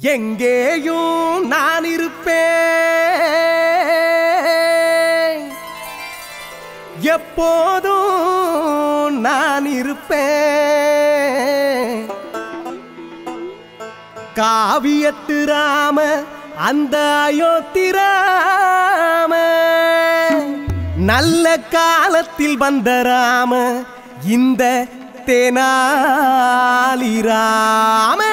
எங்கேயும் நான் இருப்பேன் எப்போதும் நான் இருப்பேன் காவியத்து ராம அந்த அயோத்திராம நல்ல காலத்தில் வந்த ராம இந்த தெனாலி ராம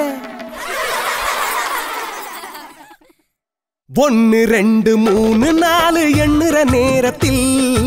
ஒன்னு ரெண்டு மூணு நாலு எண்ணுற நேரத்தில்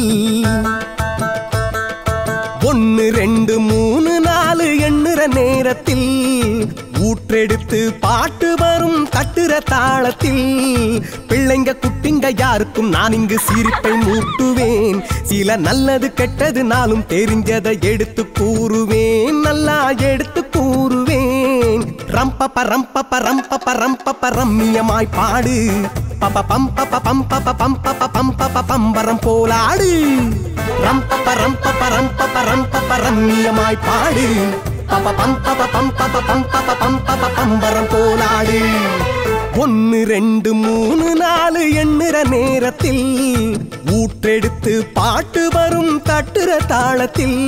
ஒன்னு ரெண்டு மூணு நாலு எண்ணுற நேரத்தில் ஊற்றெடுத்து பாட்டு வரும் தட்டுற தாளத்தில் பிள்ளைங்க குட்டிங்க யாருக்கும் நான் இங்கு சிரிப்பை மூட்டுவேன் சில நல்லது கெட்டது நாளும் தெரிஞ்சதை எடுத்து கூறுவேன் நல்லா எடுத்து கூறுவேன் ரம்பப்ப ரம்பப்ப ரம்பப்ப ரம்பப்ப ரம்மியமாய் பாடு பப்ப பம்பப்ப பம்பப்ப பம்பப்ப பம்பப்ப பம்பரம் போலாடு ரம்பப்ப ரம்பப்ப ரம்பப்ப ரம்பப்ப ரம்மியமாய் பாடு பப்ப பம்பப்ப பம்பப்ப பம்பப்ப பம்பப்ப பம்பரம் போலாடு ஒன்னு ரெண்டு மூணு நாலு எண்ணுற நேரத்தில் ஊற்றெடுத்து பாட்டு வரும் தட்டுற தாளத்தில்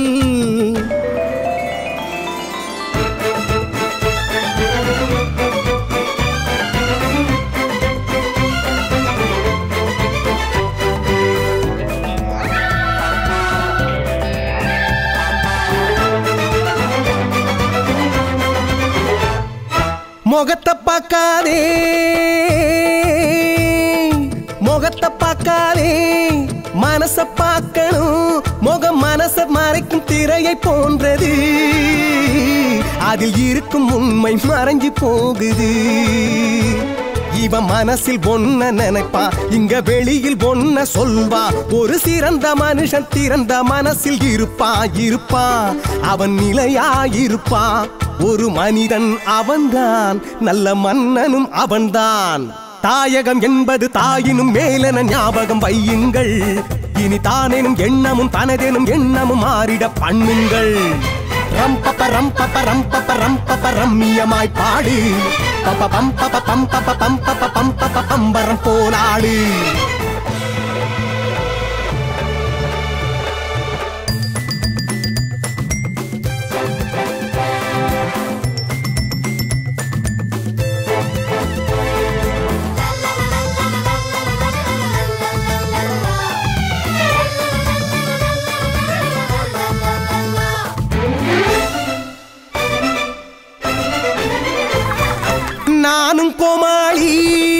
முகத்தை பார்க்காதே முகத்தை பார்க்காதே மனச பார்க்கணும் முகம் மனச மறைக்கும் திரையை போன்றது அதில் இருக்கும் உண்மை மறைஞ்சு போகுது இவன் மனசில் ஒன்ன நினைப்பா இங்க வெளியில் ஒன்ன சொல்வா ஒரு சிறந்த மனுஷன் திறந்த மனசில் இருப்பா இருப்பா அவன் நிலையா இருப்பா ஒரு மனிதன் அவன்தான் நல்ல மன்னனும் அவன்தான் தாயகம் என்பது தாயினும் மேலென ஞாபகம் வையுங்கள் இனி தானேனும் எண்ணமும் தனதேனும் எண்ணமும் மாறிட பண்ணுங்கள் ரம்பப்ப ரம்பப்ப ரம்பப்ப ரம்பப்ப ரம்மியமாய் பாடு பப்ப பம்பப்ப பம்பப்ப பம்பப்ப பம்பப்ப பம்பரம் போலாடு நானும் கோமாளி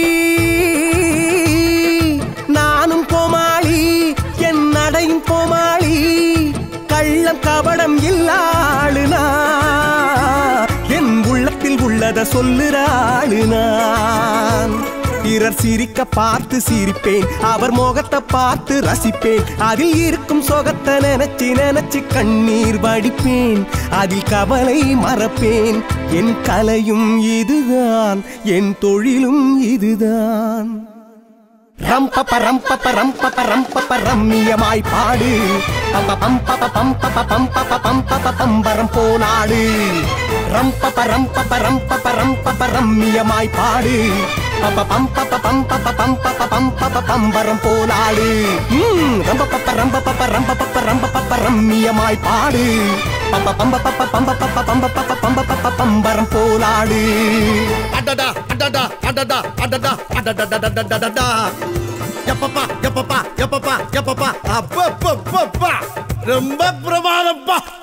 நானும் கோமாளி என் நடையும் கோமாளி கள்ளம் கபடம் இல்லாளு நான் என் உள்ளத்தில் உள்ளத சொல்லுறாளு நான் பிறர் சிரிக்க பார்த்து சிரிப்பேன் அவர் முகத்தை பார்த்து ரசிப்பேன் அதில் இருக்கும் சொகத்தை நினைச்சு நினைச்சு கண்ணீர் வடிப்பேன் அதில் கவலை மறப்பேன் என் கலையும் இதுதான் என் தொழிலும் இதுதான் ரம்பப்ப ரம்பப்ப ரம்பப்ப ரம்பப்ப ரம்மியமாய் பாடு பப்ப பம்பப்ப பம்பப்ப பம்பப்ப பம்பப்ப பம்பரம் போலாடு ரம்பப்ப ரம்பப்ப ரம்பப்ப ரம்பப்ப ரம்மியமாய் பாடு பப்ப பம்பப்ப பம்பப்ப பம்பப்ப பம்பப்ப பம்பரம் போலாடு ம், ரம்பப்பப்ப ரம்பப்பப்ப ரம்பப்பப்ப ரம்பப்பப்ப ரம்மியமாய் பாடு பப்ப பம்பப்பப்ப பம்பப்பப்ப பம்பப்பப்ப பம்பப்பப்ப பம்பரம் போலாடு அடடா அடடா அடடா அடடா அடடடடடடடடா எப்பப்பா எப்பப்பா எப்பப்பா எப்பப்பா அப்பப்பப்பப்பா ரொம்ப பிரமாதப்பா